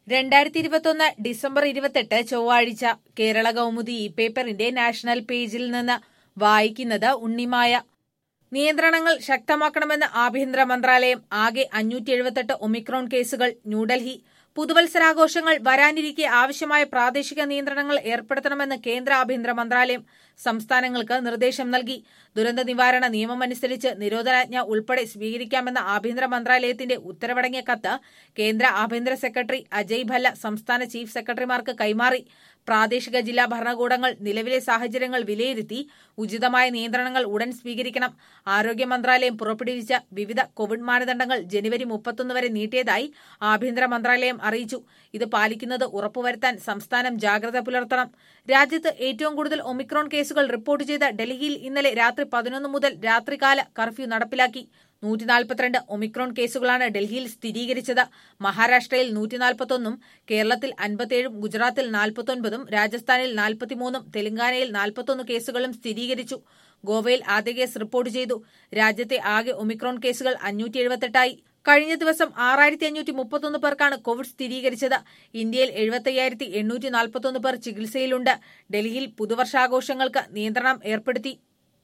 രണ്ടായിരത്തി ഇരുപത്തൊന്ന് ഡിസംബർ ഇരുപത്തെട്ട് ചൊവ്വാഴ്ച കേരള കൗമുദി ഇ പേപ്പറിന്റെ നാഷണൽ പേജിൽ നിന്ന് വായിക്കുന്നത് ഉണ്ണിമായ നിയന്ത്രണങ്ങൾ ശക്തമാക്കണമെന്ന് ആഭ്യന്തര മന്ത്രാലയം ആകെ അഞ്ഞൂറ്റി എഴുപത്തെട്ട് ഒമിക്രോൺ കേസുകൾ ന്യൂഡൽഹി പുതുവത്സരാഘോഷങ്ങൾ വരാനിരിക്കെ ആവശ്യമായ പ്രാദേശിക നിയന്ത്രണങ്ങൾ ഏർപ്പെടുത്തണമെന്ന് കേന്ദ്ര ആഭ്യന്തര മന്ത്രാലയം സംസ്ഥാനങ്ങൾക്ക് നിർദ്ദേശം നൽകി ദുരന്ത നിവാരണ നിയമമനുസരിച്ച് നിരോധനാജ്ഞ ഉൾപ്പെടെ സ്വീകരിക്കാമെന്ന ആഭ്യന്തര മന്ത്രാലയത്തിന്റെ ഉത്തരവടങ്ങിയ കത്ത് കേന്ദ്ര ആഭ്യന്തര സെക്രട്ടറി അജയ് ഭല്ല സംസ്ഥാന ചീഫ് സെക്രട്ടറിമാർക്ക് കൈമാറി പ്രാദേശിക ജില്ലാ ഭരണകൂടങ്ങൾ നിലവിലെ സാഹചര്യങ്ങൾ വിലയിരുത്തി ഉചിതമായ നിയന്ത്രണങ്ങൾ ഉടൻ സ്വീകരിക്കണം ആരോഗ്യ മന്ത്രാലയം പുറപ്പെടുവിച്ച വിവിധ കോവിഡ് മാനദണ്ഡങ്ങൾ ജനുവരി മുപ്പത്തൊന്ന് വരെ നീട്ടിയതായി ആഭ്യന്തര മന്ത്രാലയം അറിയിച്ചു ഇത് പാലിക്കുന്നത് ഉറപ്പുവരുത്താൻ സംസ്ഥാനം ജാഗ്രത പുലർത്തണം രാജ്യത്ത് ഏറ്റവും കൂടുതൽ ഒമിക്രോൺ കേസുകൾ റിപ്പോർട്ട് ചെയ്ത ഡൽഹിയിൽ ഇന്നലെ രാത്രി പതിനൊന്ന് മുതൽ രാത്രികാല കർഫ്യൂ നടപ്പിലാക്കി നൂറ്റി നാൽപ്പത്തിരണ്ട് ഒമിക്രോൺ കേസുകളാണ് ഡൽഹിയിൽ സ്ഥിരീകരിച്ചത് മഹാരാഷ്ട്രയിൽ നൂറ്റി നാൽപ്പത്തൊന്നും കേരളത്തിൽ അൻപത്തിയേഴും ഗുജറാത്തിൽ നാൽപ്പത്തൊൻപതും രാജസ്ഥാനിൽ നാൽപ്പത്തിമൂന്നും തെലങ്കാനയിൽ നാൽപ്പത്തൊന്ന് കേസുകളും സ്ഥിരീകരിച്ചു ഗോവയിൽ ആദ്യ കേസ് റിപ്പോർട്ട് ചെയ്തു രാജ്യത്തെ ആകെ ഒമിക്രോൺ കേസുകൾ അഞ്ഞൂറ്റി എഴുപത്തെട്ടായി കഴിഞ്ഞ ദിവസം ആറായിരത്തി അഞ്ഞൂറ്റി മുപ്പത്തൊന്ന് പേർക്കാണ് കോവിഡ് സ്ഥിരീകരിച്ചത് ഇന്ത്യയിൽ എഴുപത്തയ്യായിരത്തി എണ്ണൂറ്റി നാൽപ്പത്തൊന്ന് പേർ ചികിത്സയിലുണ്ട് ഡൽഹിയിൽ പുതുവർഷാഘോഷങ്ങൾക്ക് നിയന്ത്രണം ഏർപ്പെടുത്തി